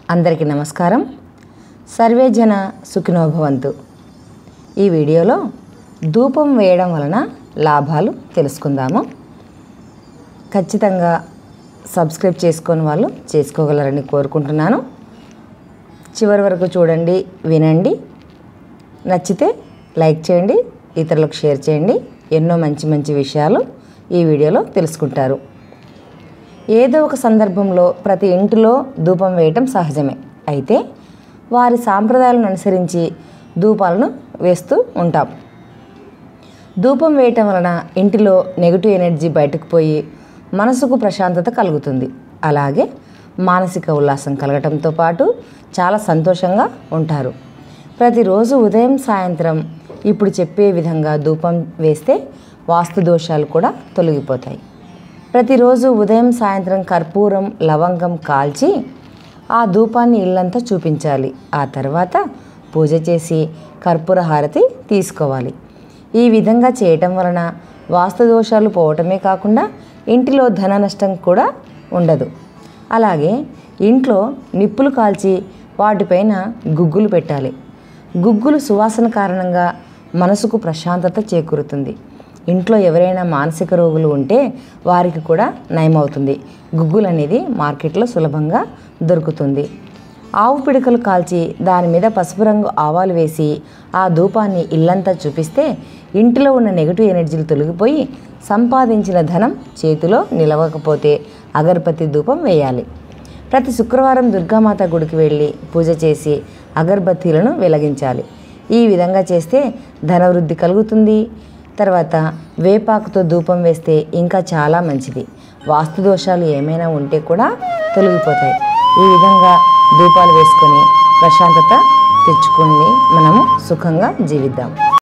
అందరికీ నమస్కారం సర్వే జన సుఖినోభవంతు ఈ వీడియోలో ధూపం వేయడం వలన లాభాలు తెలుసుకుందాము ఖచ్చితంగా సబ్స్క్రైబ్ చేసుకొని వాళ్ళు చేసుకోగలరని కోరుకుంటున్నాను చివరి వరకు చూడండి వినండి నచ్చితే లైక్ చేయండి ఇతరులకు షేర్ చేయండి ఎన్నో మంచి మంచి విషయాలు ఈ వీడియోలో తెలుసుకుంటారు ఏదో ఒక సందర్భంలో ప్రతి ఇంటిలో ధూపం వేయటం సహజమే అయితే వారి సాంప్రదాయాలను అనుసరించి ధూపాలను వేస్తూ ఉంటాం ధూపం వేయటం వలన ఇంటిలో నెగిటివ్ ఎనర్జీ బయటకు పోయి మనసుకు ప్రశాంతత కలుగుతుంది అలాగే మానసిక ఉల్లాసం కలగటంతో పాటు చాలా సంతోషంగా ఉంటారు ప్రతిరోజు ఉదయం సాయంత్రం ఇప్పుడు చెప్పే విధంగా ధూపం వేస్తే వాస్తు దోషాలు కూడా తొలగిపోతాయి ప్రతిరోజు ఉదయం సాయంత్రం కర్పూరం లవంగం కాల్చి ఆ ధూపాన్ని ఇల్లంతా చూపించాలి ఆ తర్వాత పూజ చేసి కర్పూర హారతి తీసుకోవాలి ఈ విధంగా చేయటం వలన వాస్తు దోషాలు పోవటమే కాకుండా ఇంటిలో ధన నష్టం కూడా ఉండదు అలాగే ఇంట్లో నిప్పులు కాల్చి వాటిపైన గుగ్గులు పెట్టాలి గుగ్గులు సువాసన కారణంగా మనసుకు ప్రశాంతత చేకూరుతుంది ఇంట్లో ఎవరైనా మానసిక రోగులు ఉంటే వారికి కూడా నయమవుతుంది గుగ్గులు అనేది మార్కెట్లో సులభంగా దొరుకుతుంది ఆవు పిడకలు కాల్చి దాని మీద పసుపు రంగు ఆవాలు వేసి ఆ ధూపాన్ని ఇల్లంతా చూపిస్తే ఇంటిలో ఉన్న నెగిటివ్ ఎనర్జీలు తొలగిపోయి సంపాదించిన ధనం చేతిలో నిలవకపోతే అగరబత్తి ధూపం వేయాలి ప్రతి శుక్రవారం దుర్గామాత గుడికి వెళ్ళి పూజ చేసి అగరబత్తీలను వెలిగించాలి ఈ విధంగా చేస్తే ధనవృద్ధి కలుగుతుంది తర్వాత వేపాకుతో ధూపం వేస్తే ఇంకా చాలా మంచిది వాస్తు దోషాలు ఏమైనా ఉంటే కూడా తొలగిపోతాయి ఈ విధంగా ధూపాలు వేసుకొని ప్రశాంతత తెచ్చుకుని మనము సుఖంగా జీవిద్దాం